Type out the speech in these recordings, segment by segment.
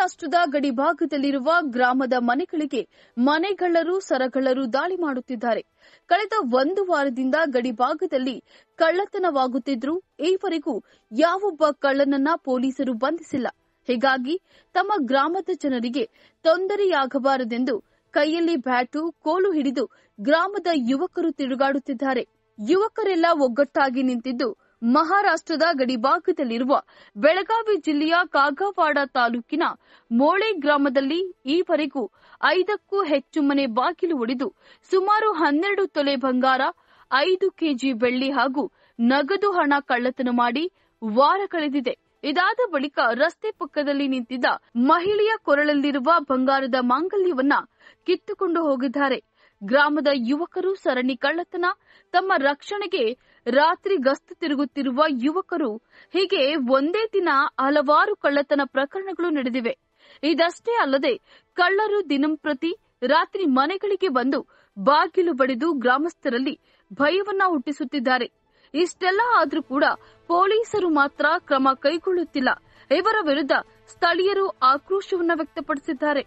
ಮಹಾರಾಷ್ಟ್ರದ ಗಡಿಭಾಗದಲ್ಲಿರುವ ಗ್ರಾಮದ ಮನೆಗಳಿಗೆ ಮನೆಗಳ್ಳರು ಸರಗಳ್ಳರು ದಾಳಿ ಮಾಡುತ್ತಿದ್ದಾರೆ ಕಳೆದ ಒಂದು ವಾರದಿಂದ ಗಡಿಭಾಗದಲ್ಲಿ ಕಳ್ಳತನವಾಗುತ್ತಿದ್ರೂ ಈವರೆಗೂ ಯಾವೊಬ್ಬ ಕಳ್ಳನನ್ನ ಪೊಲೀಸರು ಬಂಧಿಸಿಲ್ಲ ಹೀಗಾಗಿ ತಮ್ಮ ಗ್ರಾಮದ ಜನರಿಗೆ ತೊಂದರೆಯಾಗಬಾರದೆಂದು ಕೈಯಲ್ಲಿ ಬ್ಯಾಟು ಕೋಲು ಹಿಡಿದು ಗ್ರಾಮದ ಯುವಕರು ತಿರುಗಾಡುತ್ತಿದ್ದಾರೆ ಯುವಕರೆಲ್ಲ ಒಗ್ಗಟ್ಟಾಗಿ ನಿಂತಿದ್ದು ಮಹಾರಾಷ್ಟ್ರದ ಗಡಿಭಾಗದಲ್ಲಿರುವ ಬೆಳಗಾವಿ ಜಿಲ್ಲೆಯ ಕಾಗವಾಡ ತಾಲೂಕಿನ ಮೋಳೆ ಗ್ರಾಮದಲ್ಲಿ ಈವರೆಗೂ ಐದಕ್ಕೂ ಹೆಚ್ಚು ಮನೆ ಬಾಗಿಲು ಒಡೆದು ಸುಮಾರು ಹನ್ನೆರಡು ತೊಲೆ ಬಂಗಾರ ಐದು ಕೆಜಿ ಬೆಳ್ಳಿ ಹಾಗೂ ನಗದು ಹಣ ಕಳ್ಳತನ ಮಾಡಿ ವಾರ ಕಳೆದಿದೆ ಇದಾದ ಬಳಿಕ ರಸ್ತೆ ಪಕ್ಕದಲ್ಲಿ ನಿಂತಿದ್ದ ಮಹಿಳೆಯ ಕೊರಳಲ್ಲಿರುವ ಬಂಗಾರದ ಮಾಂಗಲ್ಯವನ್ನ ಕಿತ್ತುಕೊಂಡು ಹೋಗಿದ್ದಾರೆ ಗ್ರಾಮದ ಯುವಕರು ಸರಣಿ ಕಳ್ಳತನ ತಮ್ಮ ರಕ್ಷಣೆಗೆ ರಾತ್ರಿ ಗಸ್ತು ತಿರುಗುತ್ತಿರುವ ಯುವಕರು ಹೀಗೆ ಒಂದೇ ದಿನ ಹಲವಾರು ಕಳ್ಳತನ ಪ್ರಕರಣಗಳು ನಡೆದಿವೆ ಇದಷ್ಟೇ ಅಲ್ಲದೆ ಕಳ್ಳರು ದಿನಂಪ್ರತಿ ರಾತ್ರಿ ಮನೆಗಳಿಗೆ ಬಂದು ಬಾಗಿಲು ಬಡಿದು ಗ್ರಾಮಸ್ಥರಲ್ಲಿ ಭಯವನ್ನ ಹುಟ್ಟಿಸುತ್ತಿದ್ದಾರೆ ಇಷ್ಟೆಲ್ಲ ಆದ್ರೂ ಕೂಡ ಪೊಲೀಸರು ಮಾತ್ರ ಕ್ರಮ ಕೈಗೊಳ್ಳುತ್ತಿಲ್ಲ ಇವರ ವಿರುದ್ಧ ಸ್ಥಳೀಯರು ಆಕ್ರೋಶವನ್ನ ವ್ಯಕ್ತಪಡಿಸಿದ್ದಾರೆ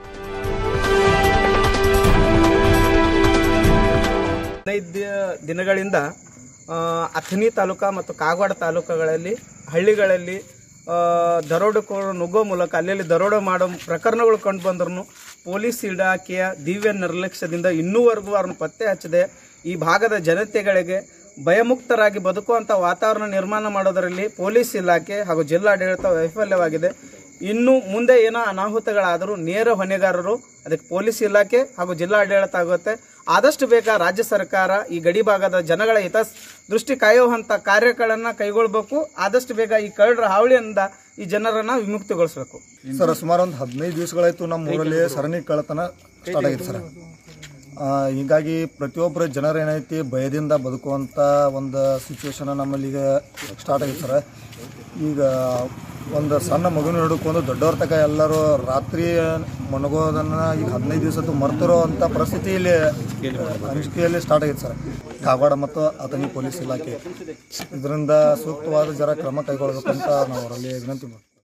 ಹದಿನೈದು ದಿನಗಳಿಂದ ಆ, ಅಥಣಿ ತಾಲೂಕಾ ಮತ್ತು ಕಾಗವಾಡ ತಾಲೂಕುಗಳಲ್ಲಿ ಹಳ್ಳಿಗಳಲ್ಲಿ ಆ, ದರೋಡೆಕೋರರು ನುಗ್ಗೋ ಮೂಲಕ ಅಲ್ಲಲ್ಲಿ ದರೋಡೆ ಮಾಡೋ ಪ್ರಕರಣಗಳು ಕಂಡು ಬಂದ್ರು ಪೊಲೀಸ್ ಇಲಾಖೆಯ ದಿವ್ಯ ನಿರ್ಲಕ್ಷ್ಯದಿಂದ ಇನ್ನೂವರೆಗೂ ಅವ್ರನ್ನ ಪತ್ತೆ ಹಚ್ಚದೆ ಈ ಭಾಗದ ಜನತೆಗಳಿಗೆ ಭಯಮುಕ್ತರಾಗಿ ಬದುಕುವಂಥ ವಾತಾವರಣ ನಿರ್ಮಾಣ ಮಾಡೋದರಲ್ಲಿ ಪೊಲೀಸ್ ಇಲಾಖೆ ಹಾಗೂ ಜಿಲ್ಲಾಡಳಿತ ವೈಫಲ್ಯವಾಗಿದೆ ಇನ್ನು ಮುಂದೆ ಏನೋ ಅನಾಹುತಗಳಾದರೂ ನೇರ ಹೊಣೆಗಾರರು ಅದಕ್ಕೆ ಪೊಲೀಸ್ ಇಲಾಖೆ ಹಾಗೂ ಜಿಲ್ಲಾಡಳಿತ ಆಗುತ್ತೆ ಆದಷ್ಟು ಬೇಗ ರಾಜ್ಯ ಸರ್ಕಾರ ಈ ಗಡಿ ಭಾಗದ ಜನಗಳ ಹಿತ ದೃಷ್ಟಿ ಕಾಯುವಂತ ಕಾರ್ಯಗಳನ್ನ ಕೈಗೊಳ್ಳಬೇಕು ಆದಷ್ಟು ಬೇಗ ಈ ಕಳ್ಳರ ಹಾವಳಿಯಿಂದ ಈ ಜನರನ್ನ ವಿಮುಕ್ತಿಗೊಳಿಸಬೇಕು ಸರ್ ಸುಮಾರು ಒಂದು ಹದಿನೈದು ದಿವಸಗಳಾಯ್ತು ನಮ್ಮ ಊರಲ್ಲಿ ಸರಣಿ ಕಳ್ಳತನ ಸ್ಟಾರ್ಟ್ ಆಗಿತ್ತು ಸರ್ ಆ, ಹೀಗಾಗಿ ಪ್ರತಿಯೊಬ್ಬರ ಜನರು ಏನೈತಿ ಭಯದಿಂದ ಬದುಕುವಂಥ ಒಂದು ಸಿಚುವೇಶನ್ ನಮ್ಮಲ್ಲಿ ಈಗ ಸ್ಟಾರ್ಟ್ ಆಗಿತ್ತು ಸರ್ ಈಗ ಒಂದು ಸಣ್ಣ ಮಗುನ ಹಿಡ್ಕೊಂಡು ದೊಡ್ಡವ್ರ ತಕ ಎಲ್ಲರೂ ರಾತ್ರಿ ಮಣಗೋದನ್ನ ಈಗ ಹದಿನೈದು ದಿವಸ ಮರ್ತರೋ ಅಂತ ಪರಿಸ್ಥಿತಿ ಇಲ್ಲಿ ಅನಿಸಿಕೆಯಲ್ಲಿ ಸ್ಟಾರ್ಟ್ ಆಗಿತ್ತು ಸರ್ ಕಾಗವಾಡ ಮತ್ತು ಅಥಣಿ ಪೊಲೀಸ್ ಇಲಾಖೆ ಇದರಿಂದ ಸೂಕ್ತವಾದ ಜರ ಕ್ರಮ ಕೈಗೊಳ್ಳಬೇಕಂತ ನಾವು ಅವರಲ್ಲಿ ವಿನಂತಿ ಮಾಡ್ತೀವಿ